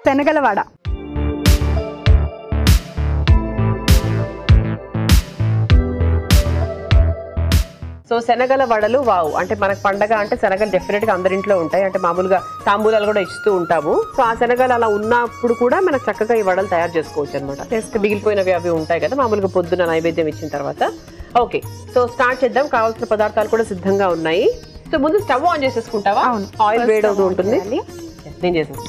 శనగల vada so శనగల వడలు wow అంటే మనకు పండగ అంటే శనగలు డెఫినెట్ గా అందరింట్లో ఉంటాయి అంటే మామూలుగా తాంబూలాలు కూడా ఇస్తూ ఉంటాము సో ఆ శనగలు అలా ఉన్నప్పుడు కూడా మనకు చక్కగా ఈ వడలు తయారు చేసుకోవచ్చు అనమాట మిగిలిపోయినవి అవి ఉంటాయి కదా మామూలుగా పొద్దున నైవేద్యం ఇచ్చిన తర్వాత ఓకే సో స్టార్ట్ చేద్దాం కావాల్సిన పదార్థాలు కూడా సిద్ధంగా ఉన్నాయి సో ముందు స్టవ్ ఆన్ చేసేసుకుంటావా అవును. ఆయిల్ First వేడవుతూ stove on ఉంటుంది చేయాలి. నేను చేసేస్తాను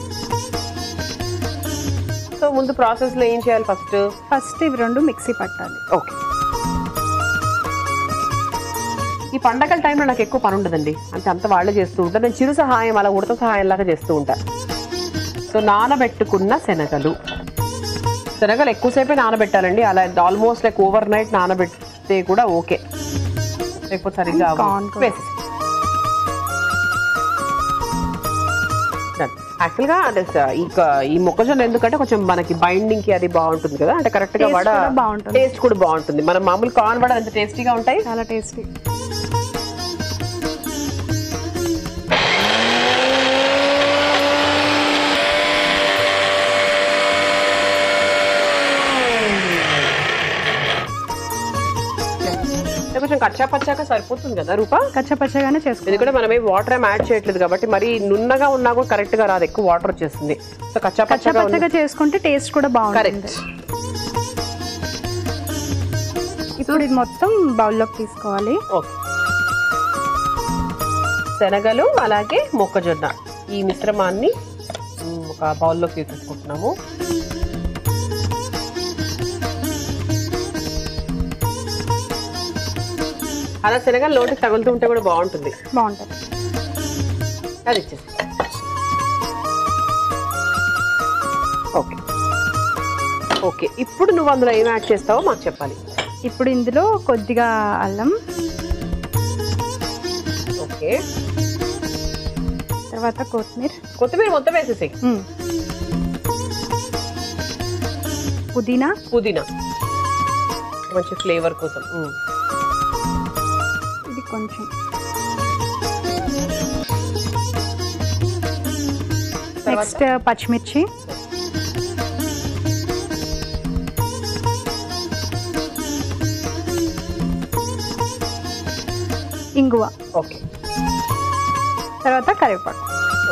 సో ముందు ప్రాసెస్ లో ఏం చేయాలి ఫస్ట్ ఫస్ట్ ఇవి రెండు మిక్సీ పట్టాలి ఓకే ఈ పండగల టైంలో నాకు ఎక్కువ పని ఉండదండి అంటే అంత వాళ్ళే చేస్తూ ఉంటారు నేను చిరు సహాయం అలా ఉడత సహాయం లాగా చేస్తూ ఉంటాను సో నానబెట్టుకున్న శనగలు శనగలు ఎక్కువసేపే నానబెట్టాలండి అలా ఆల్మోస్ట్ లైక్ ఓవర్ నైట్ నానబెడితే కూడా ఓకే లేకపోతే సరిగ్గా Corn కూడా. వేసేసి యాక్చువల్గా అంటే స- ఈ క- ఈ మొక్కజొన్న ఎందుకంటే కొంచెం మనకి బైండింగ్ కి అది బాగుంటుంది కదా అంటే కరెక్ట్ గా Taste వడ కూడా బాగుంటుంది. టేస్ట్ కూడా బాగుంటుంది మనం మామూలు కార్న్ వడ ఎంత టేస్టీగా ఉంటాయి చాలా టేస్టీ అంటే కొంచెం కచ్చా పచ్చాక సరిపోతుంది కదా రూపా కచ్చపచ్చగానే చేసుకోవాలి ఎందుకంటే మనం ఏం వాటర్ ఏం యాడ్ చేయట్లేదు కాబట్టి మరి నున్నగా ఉన్నా కూడా కరెక్ట్ గా రాదు ఎక్కువ వాటర్ వచ్చేస్తుంది సో కచ్చా పచ్చగా ఉంది కచ్చపచ్చగా చేసుకుంటే టేస్ట్ కూడా బాగుంటుంది కరెక్ట్ ఇప్పుడు ఇది మొత్తం బౌల్లోకి తీసుకోవాలి ఓకే శనగలు అలాగే మొక్కజొన్న ఈ మిశ్రమాన్ని మ్, ఒక బౌల్లోకి తీసేసుకుంటున్నాము అలా శనగలు లోటుకి తగులుతూ ఉంటే కూడా బాగుంటుంది బాగుంటుంది అది ఇచ్చేసి ఓకే ఓకే ఇప్పుడు నువ్వు అందులో ఏం యాడ్ చేస్తావో మాకు చెప్పాలి ఇప్పుడు ఇందులో కొద్దిగా అల్లం ఓకే తర్వాత కొత్తిమీర కొత్తిమీర మొత్తం వేసేసి ఉమ్. పుదీనా పుదీనా మంచి ఫ్లేవర్ కోసం మ్. ఇది కొంచెం తర్వాత? నెక్స్ట్ పచ్చిమిర్చి ఇంగువ ఓకే తర్వాత కరివేపాకు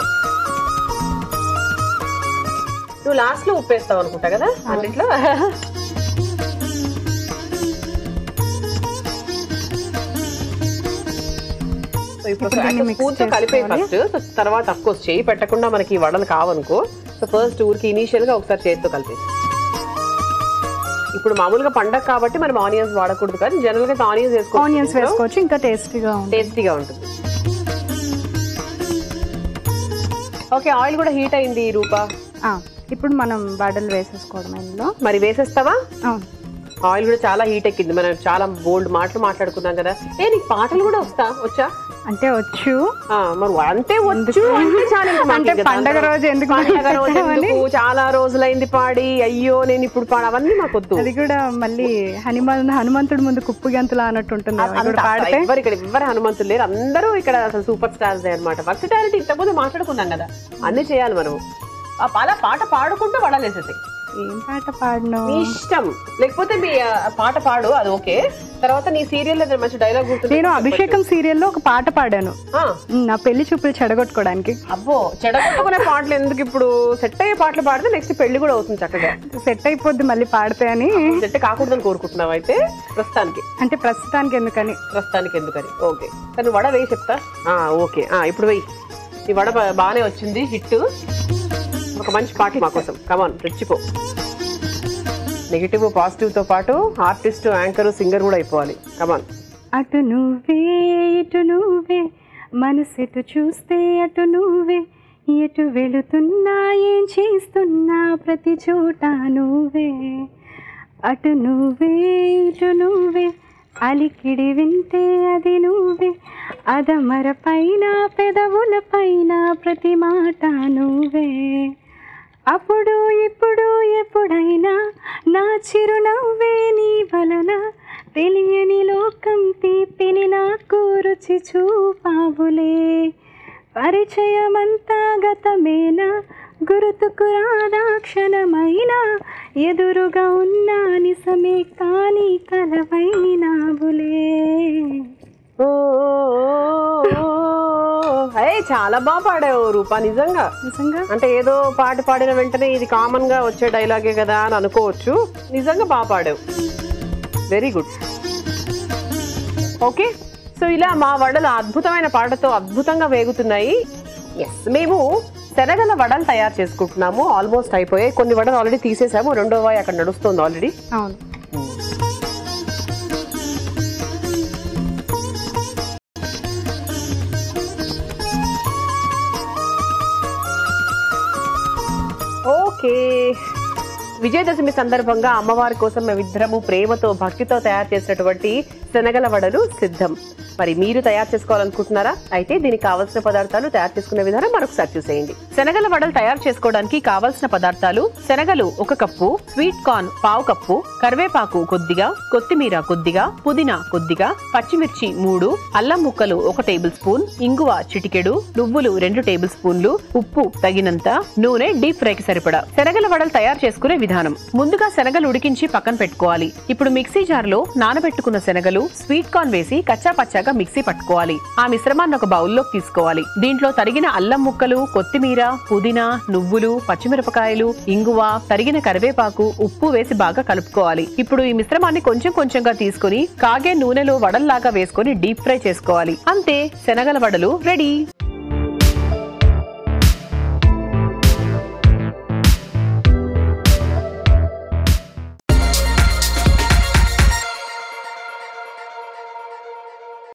నువ్వు లాస్ట్ లో ఉప్పేస్తావు అనుకుంటా కదా అన్నిట్లో సో ఇప్పుడు ఇప్పుడు దీన్ని mix స్పూన్ తో కలిపే చేసుకోవాలి. ఫస్ట్ సో తర్వాత అఫ్కోర్స్ చేయి పెట్టకుండా మనకి ఈ వడలు కావనుకో సో ఫస్ట్ ఊరికి ఇనీషియల్ గా ఒకసారి చేతితో కలిపేసి ఇప్పుడు మామూలుగా పండగ కాబట్టి మనం ఆనియన్స్ వాడకూడదు కానీ జనరల్ గా ఆనియన్స్ వేసుకోవచ్చు ఆనియన్స్ వేసుకోవచ్చు ఇంకా టేస్టీగా ఉంటుంది టేస్టీగా ఉంటుంది ఓకే ఆయిల్ కూడా హీట్ అయింది రూపా ఆ, ఇప్పుడు మనం వడలు వేసేసుకోవడం ఇందులో మరి వేసేస్తావా అవును ఆయిల్ కూడా చాలా హీట్ ఎక్కింది మనం చాలా బోల్డ్ మాటలు మాట్లాడుకున్నాం కదా ఏ నీకు పాటలు కూడా వస్తా వచ్చా అంటే వచ్చు ఆ, మరి అంతే వచ్చు అంటే చాలు ఇంకా మాకు అంటే ఇంకా పండగ దాంట్లో. రోజు ఎందుకు పండగ రోజు పెట్టామని? ఎందుకు? చాలా రోజులైంది పాడి అయ్యో నేను ఇప్పుడు పాడు అవన్నీ మాకు వద్దు అది కూడా మళ్ళీ హనుమాన్ హనుమంతుడి ముందు కుప్పు గంతులు అన్నట్టు ఉంటుంది అంత- అది కూడా పాడితే ఎవ్వరు ఇక్కడ ఎవ్వరు హనుమంతులు లేరు అందరూ ఇక్కడ అసలు సూపర్ స్టార్స్ అనమాట వర్సిటాలిటీ ఇంతకుముందు మాట్లాడుకున్నాం కదా అన్ని చేయాలి మనం ఆ అలా పాట పాడుకుంటూ వడలేసేసాయి ఏం పాట పాడను నీ ఇష్టం లేకపోతే మీ ఆ, పాట పాడు అది ఓకే తర్వాత నీ సీరియల్ ఏదైనా మంచి డైలాగ్ గుర్తు నేను అభిషేకం సీరియల్లో ఒక పాట పాడాను ఆ, ఉమ్, నా పెళ్లి చూపులు చెడగొట్టుకోవడానికి అబ్బో చెడగొట్టుకునే పాటలు ఎందుకు ఇప్పుడు సెట్ అయ్యే పాటలు పాడితే నెక్స్ట్ పెళ్లి కూడా అవుతుంది చక్కగా సెట్ అయిపోద్ది మళ్ళీ పాడితే అని సెట్ కాకూడదని కోరుకుంటున్నావు అయితే ప్రస్తుతానికి అంటే ప్రస్తుతానికి ఎందుకని ప్రస్తుతానికి ఎందుకని ఓకే కానీ వడ వేయి చెప్తా ఆ, ఓకే ఆ, ఇప్పుడు వెయ్యి ఈ వడ బా- బాగానే వచ్చింది హిట్ ఒక మంచి పాట మా కోసం కమాన్ రెచ్చిపో నెగిటివ్ పాజిటివ్ తో పాటు ఆర్టిస్ట్ యాంకర్ సింగర్ కూడా అయిపోవాలి కమాన్ అటు నువ్వే ఇటు నువ్వే మనసెటు చూస్తే అటు నువ్వే ఎటు వెళుతున్నా ఏం చేస్తున్నా ప్రతి చోట నువ్వే అటు నువ్వే ఇటు నువ్వే అలికిడి వింటే అది నువ్వే అదమర పైన పెదవుల పైన ప్రతి మాట నువ్వే అప్పుడు ఇప్పుడు ఎప్పుడైనా నా చిరునవ్వే నీ వలన తెలియని లోకం తీపిని నాకు రుచి చూపావులే పరిచయమంతా గతమేనా గుర్తుకు రాదా క్షణమైన ఎదురుగా ఉన్న నిజమే కానీ కలవైని నాబులే ఓ, ఓ, అయ్యే చాలా బాగా పాడావు రూపా నిజంగా నిజంగా అంటే ఏదో పాట పాడిన వెంటనే ఇది కామన్ గా వచ్చే డైలాగే కదా అని అనుకోవచ్చు నిజంగా బాగా పాడావు వెరీ గుడ్ ఓకే సో ఇలా మా వడలు అద్భుతమైన పాటతో అద్భుతంగా వేగుతున్నాయి ఎస్ మేము శనగల వడలు తయారు చేసుకుంటున్నాము ఆల్మోస్ట్ అయిపోయాయి కొన్ని వడలు ఆల్రెడీ తీసేసాము రెండో వాయి అక్కడ నడుస్తుంది ఆల్రెడీ అవును ఓకే విజయదశమి సందర్భంగా అమ్మవారి కోసం మేమిద్దరము ప్రేమతో భక్తితో తయారు చేసినటువంటి శనగల వడలు సిద్ధం మరి మీరు తయారు చేసుకోవాలనుకుంటున్నారా అయితే దీనికి కావాల్సిన పదార్థాలు తయారు చేసుకునే విధానం మరొకసారి చూసేయండి శనగల వడలు తయారు చేసుకోవడానికి కావాల్సిన పదార్థాలు శనగలు ఒక కప్పు స్వీట్ కార్న్ పావు కప్పు కరివేపాకు కొద్దిగా కొత్తిమీర కొద్దిగా పుదీనా కొద్దిగా పచ్చిమిర్చి మూడు అల్లం ముక్కలు ఒక టేబుల్ స్పూన్ ఇంగువ చిటికెడు నువ్వులు రెండు టేబుల్ స్పూన్లు ఉప్పు తగినంత నూనె డీప్ ఫ్రైకి సరిపడా శనగల వడలు తయారు చేసుకునే విధానం ముందుగా శనగలు ఉడికించి పక్కన పెట్టుకోవాలి ఇప్పుడు మిక్సీ జార్ లో నానబెట్టుకున్న శనగలు స్వీట్ కార్న్ వేసి కచ్చా పచ్చాగా మిక్సీ పట్టుకోవాలి ఆ మిశ్రమాన్ని ఒక బౌల్లోకి తీసుకోవాలి దీంట్లో తరిగిన అల్లం ముక్కలు కొత్తిమీర పుదీనా నువ్వులు పచ్చిమిరపకాయలు ఇంగువ తరిగిన కరివేపాకు ఉప్పు వేసి బాగా కలుపుకోవాలి ఇప్పుడు ఈ మిశ్రమాన్ని కొంచెం కొంచెంగా తీసుకొని కాగే నూనెలో వడల్లాగా వేసుకొని డీప్ ఫ్రై చేసుకోవాలి అంతే శనగల వడలు రెడీ